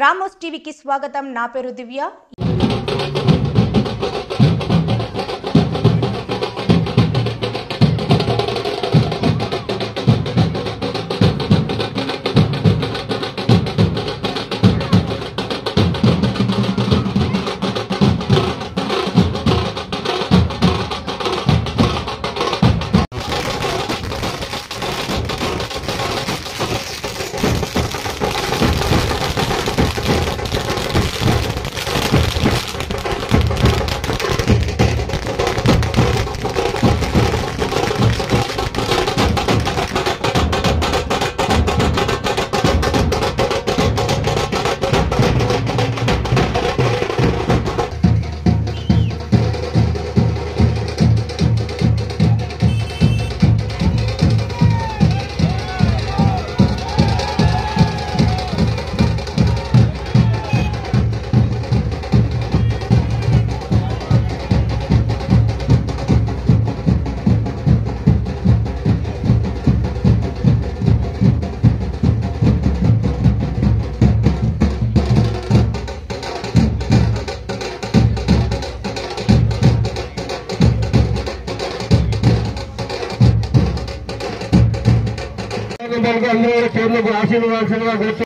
Ramos టీవీకి స్వాగతం నా పేరు దివ్య అందరూ కూడా పేర్లకు ఆశీర్వాదాల్సిందిగా కూర్చో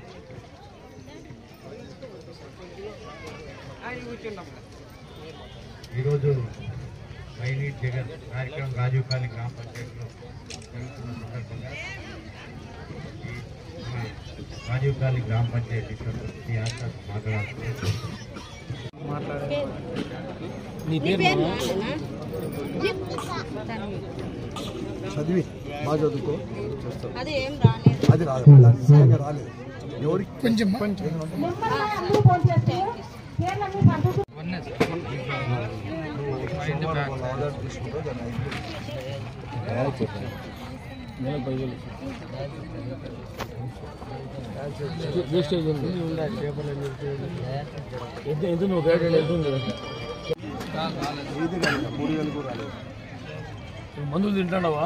ఈరోజు మైనీట్ జగన్ కార్యక్రమం రాజీవ్ కాళీ గ్రామ పంచాయతీలో జరుగుతున్న సందర్భంగా ఈ మన రాజీవ్ కాళీ గ్రామ పంచాయతీ సర్పంచ్ ఆశ మాట్లాడుతున్నారు చదివి బాగా చదువుకో చేస్తాం అది ఏం రాలేదు అది రాదు దాని సరిగ్గా రాలేదు ఎవరికి కొంచెం ఆధార్ తీసుకుంటే దాన్ని ఇది కానీ మూడు వేలు కూడా రాలేదు మందులు తింటాడవా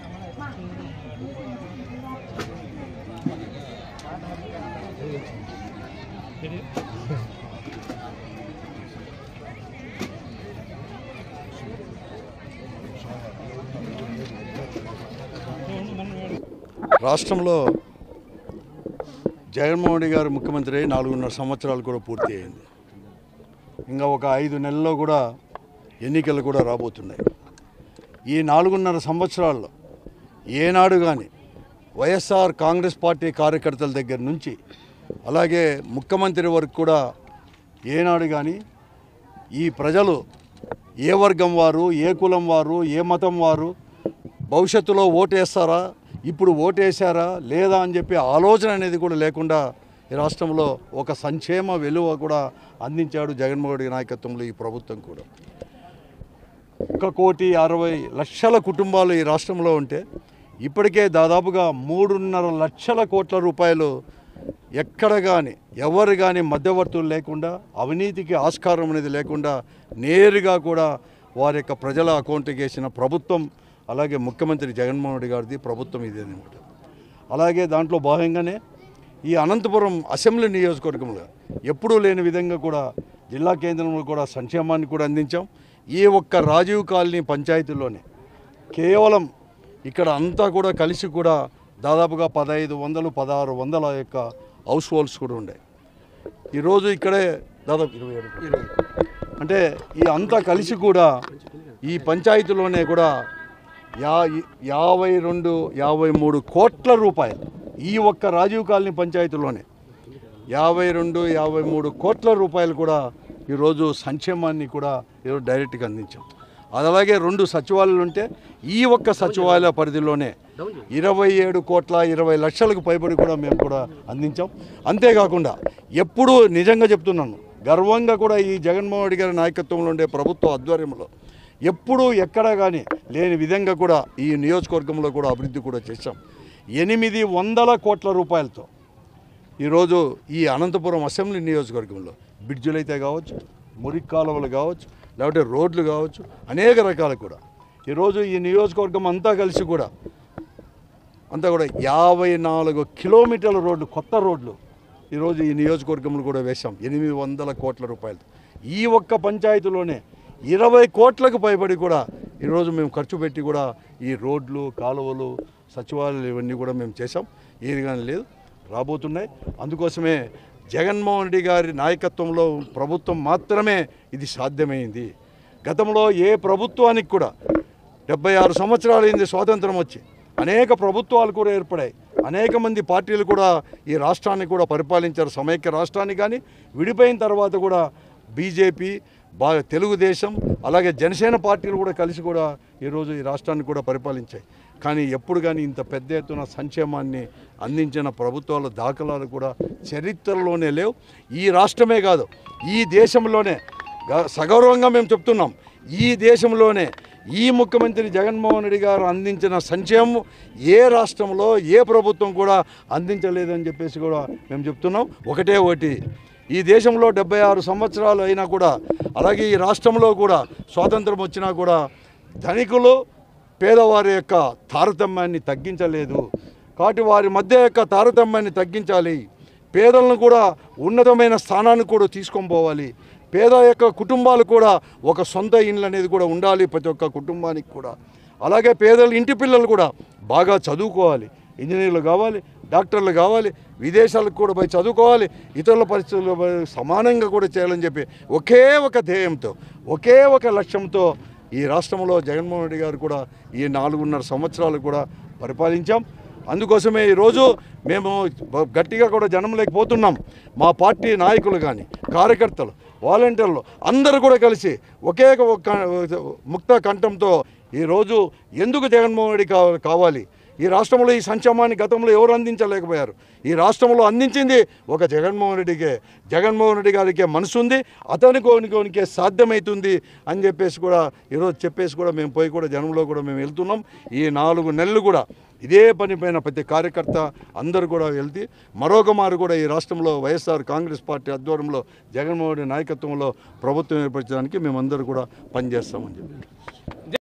రాష్ట్రంలో జగన్మోహన్ రెడ్డి గారు ముఖ్యమంత్రి అయి నాలుగున్నర సంవత్సరాలు కూడా పూర్తి అయింది ఇంకా ఒక ఐదు నెలల్లో కూడా ఎన్నికలు కూడా రాబోతున్నాయి ఈ నాలుగున్నర సంవత్సరాల్లో ఏనాడు కానీ వైఎస్ఆర్ కాంగ్రెస్ పార్టీ కార్యకర్తల దగ్గర నుంచి అలాగే ముఖ్యమంత్రి వరకు కూడా ఏనాడు కానీ ఈ ప్రజలు ఏ వర్గం వారు ఏ కులం వారు ఏ మతం వారు భవిష్యత్తులో ఓటేస్తారా ఇప్పుడు ఓటేశారా లేదా అని చెప్పి ఆలోచన అనేది కూడా లేకుండా ఈ రాష్ట్రంలో ఒక సంక్షేమ విలువ కూడా అందించాడు జగన్మోహన్ రెడ్డి నాయకత్వంలో ఈ ప్రభుత్వం కూడా ఒక కోటి అరవై లక్షల కుటుంబాలు ఈ రాష్ట్రంలో ఉంటే ఇప్పటికే దాదాపుగా మూడున్నర లక్షల కోట్ల రూపాయలు ఎక్కడ కానీ ఎవరు కానీ మధ్యవర్తులు లేకుండా అవినీతికి ఆస్కారం అనేది లేకుండా నేరుగా కూడా వారి యొక్క ప్రజల అకౌంట్కి వేసిన ప్రభుత్వం అలాగే ముఖ్యమంత్రి జగన్మోహన్ రెడ్డి గారిది ప్రభుత్వం ఇదే అనమాట అలాగే దాంట్లో భాగంగానే ఈ అనంతపురం అసెంబ్లీ నియోజకవర్గంలో ఎప్పుడూ లేని విధంగా కూడా జిల్లా కేంద్రంలో కూడా సంక్షేమాన్ని కూడా అందించాం ఈ ఒక్క రాజీవ్ కాలనీ పంచాయతీలోనే కేవలం ఇక్కడ అంతా కూడా కలిసి కూడా దాదాపుగా పదహైదు వందలు పదహారు వందల యొక్క హౌస్ హోల్డ్స్ కూడా ఉన్నాయి ఈరోజు ఇక్కడే దాదాపు ఇరవై ఏడు అంటే ఈ అంతా కలిసి కూడా ఈ పంచాయతీలోనే కూడా యా యాభై రెండు యాభై మూడు కోట్ల రూపాయలు ఈ ఒక్క రాజీవ్ కాలనీ పంచాయతీలోనే యాభై రెండు యాభై మూడు కోట్ల రూపాయలు కూడా ఈరోజు సంక్షేమాన్ని కూడా ఈరోజు డైరెక్ట్గా అందించాం అది అలాగే రెండు సచివాలయాలు ఉంటే ఈ ఒక్క సచివాలయ పరిధిలోనే ఇరవై ఏడు కోట్ల ఇరవై లక్షలకు పైబడి కూడా మేము కూడా అందించాం అంతేకాకుండా ఎప్పుడూ నిజంగా చెప్తున్నాను గర్వంగా కూడా ఈ జగన్మోహన్ రెడ్డి గారి నాయకత్వంలో ఉండే ప్రభుత్వ ఆధ్వర్యంలో ఎప్పుడూ ఎక్కడ కానీ లేని విధంగా కూడా ఈ నియోజకవర్గంలో కూడా అభివృద్ధి కూడా చేశాం ఎనిమిది వందల కోట్ల రూపాయలతో ఈరోజు ఈ అనంతపురం అసెంబ్లీ నియోజకవర్గంలో బ్రిడ్జులు అయితే కావచ్చు మురికి కాలువలు కావచ్చు లేకపోతే రోడ్లు కావచ్చు అనేక రకాలు కూడా ఈరోజు ఈ నియోజకవర్గం అంతా కలిసి కూడా అంతా కూడా యాభై నాలుగు కిలోమీటర్ల రోడ్లు కొత్త రోడ్లు ఈరోజు ఈ నియోజకవర్గంలో కూడా వేశాం ఎనిమిది వందల కోట్ల రూపాయలు ఈ ఒక్క పంచాయతీలోనే ఇరవై కోట్లకు పైబడి కూడా ఈరోజు మేము ఖర్చు పెట్టి కూడా ఈ రోడ్లు కాలువలు సచివాలయాలు ఇవన్నీ కూడా మేము చేశాం ఏది కానీ లేదు రాబోతున్నాయి అందుకోసమే జగన్మోహన్ రెడ్డి గారి నాయకత్వంలో ప్రభుత్వం మాత్రమే ఇది సాధ్యమైంది గతంలో ఏ ప్రభుత్వానికి కూడా డెబ్బై ఆరు సంవత్సరాలు అయింది స్వాతంత్రం వచ్చి అనేక ప్రభుత్వాలు కూడా ఏర్పడాయి అనేక మంది పార్టీలు కూడా ఈ రాష్ట్రాన్ని కూడా పరిపాలించారు సమైక్య రాష్ట్రాన్ని కానీ విడిపోయిన తర్వాత కూడా బీజేపీ బా తెలుగుదేశం అలాగే జనసేన పార్టీలు కూడా కలిసి కూడా ఈరోజు ఈ రాష్ట్రాన్ని కూడా పరిపాలించాయి కానీ ఎప్పుడు కానీ ఇంత పెద్ద ఎత్తున సంక్షేమాన్ని అందించిన ప్రభుత్వాల దాఖలాలు కూడా చరిత్రలోనే లేవు ఈ రాష్ట్రమే కాదు ఈ దేశంలోనే గ- సగౌరవంగా మేము చెప్తున్నాం ఈ దేశంలోనే ఈ ముఖ్యమంత్రి జగన్మోహన్ రెడ్డి గారు అందించిన సంక్షేమం ఏ రాష్ట్రంలో ఏ ప్రభుత్వం కూడా అందించలేదని చెప్పేసి కూడా మేము చెప్తున్నాం ఒకటే ఒకటి ఈ దేశంలో డెబ్బై ఆరు సంవత్సరాలు అయినా కూడా అలాగే ఈ రాష్ట్రంలో కూడా స్వాతంత్రం వచ్చినా కూడా ధనికులు పేదవారి యొక్క తారతమ్యాన్ని తగ్గించలేదు కాబట్టి వారి మధ్య యొక్క తారతమ్యాన్ని తగ్గించాలి పేదలను కూడా ఉన్నతమైన స్థానాన్ని కూడా తీసుకొని పోవాలి పేద యొక్క కుటుంబాలు కూడా ఒక సొంత ఇండ్లు అనేది కూడా ఉండాలి ప్రతి ఒక్క కుటుంబానికి కూడా అలాగే పేదల ఇంటి పిల్లలు కూడా బాగా చదువుకోవాలి ఇంజనీర్లు కావాలి డాక్టర్లు కావాలి విదేశాలకు కూడా పోయి చదువుకోవాలి ఇతరుల పరిస్థితుల్లో పోయి సమానంగా కూడా చేయాలని చెప్పి ఒకే ఒక ధ్యేయంతో ఒకే ఒక లక్ష్యంతో ఈ రాష్ట్రంలో జగన్మోహన్ రెడ్డి గారు కూడా ఈ నాలుగున్నర సంవత్సరాలు కూడా పరిపాలించాం అందుకోసమే ఈరోజు మేము బ- గట్టిగా కూడా జనం లేకపోతున్నాం మా పార్టీ నాయకులు కానీ కార్యకర్తలు వాలంటీర్లు అందరూ కూడా కలిసి ఒకే ఒక ముక్త కంఠంతో ఈరోజు ఎందుకు జగన్మోహన్ రెడ్డి కావ- కావాలి ఈ రాష్ట్రంలో ఈ సంక్షేమాన్ని గతంలో ఎవరు అందించలేకపోయారు ఈ రాష్ట్రంలో అందించింది ఒక జగన్మోహన్ రెడ్డికే జగన్మోహన్ రెడ్డి గారికే మనసు ఉంది అతని కోనికోనికే సాధ్యమవుతుంది అని చెప్పేసి కూడా ఈరోజు చెప్పేసి కూడా మేము పోయి కూడా జనంలో కూడా మేము వెళ్తున్నాం ఈ నాలుగు నెలలు కూడా ఇదే పని పైన ప్రతి కార్యకర్త అందరూ కూడా వెళ్తే మరొక మారు కూడా ఈ రాష్ట్రంలో వైఎస్ఆర్ కాంగ్రెస్ పార్టీ ఆధ్వర్యంలో జగన్మోహన్ రెడ్డి నాయకత్వంలో ప్రభుత్వం ఏర్పరచడానికి మేమందరూ కూడా పనిచేస్తామని చెప్పి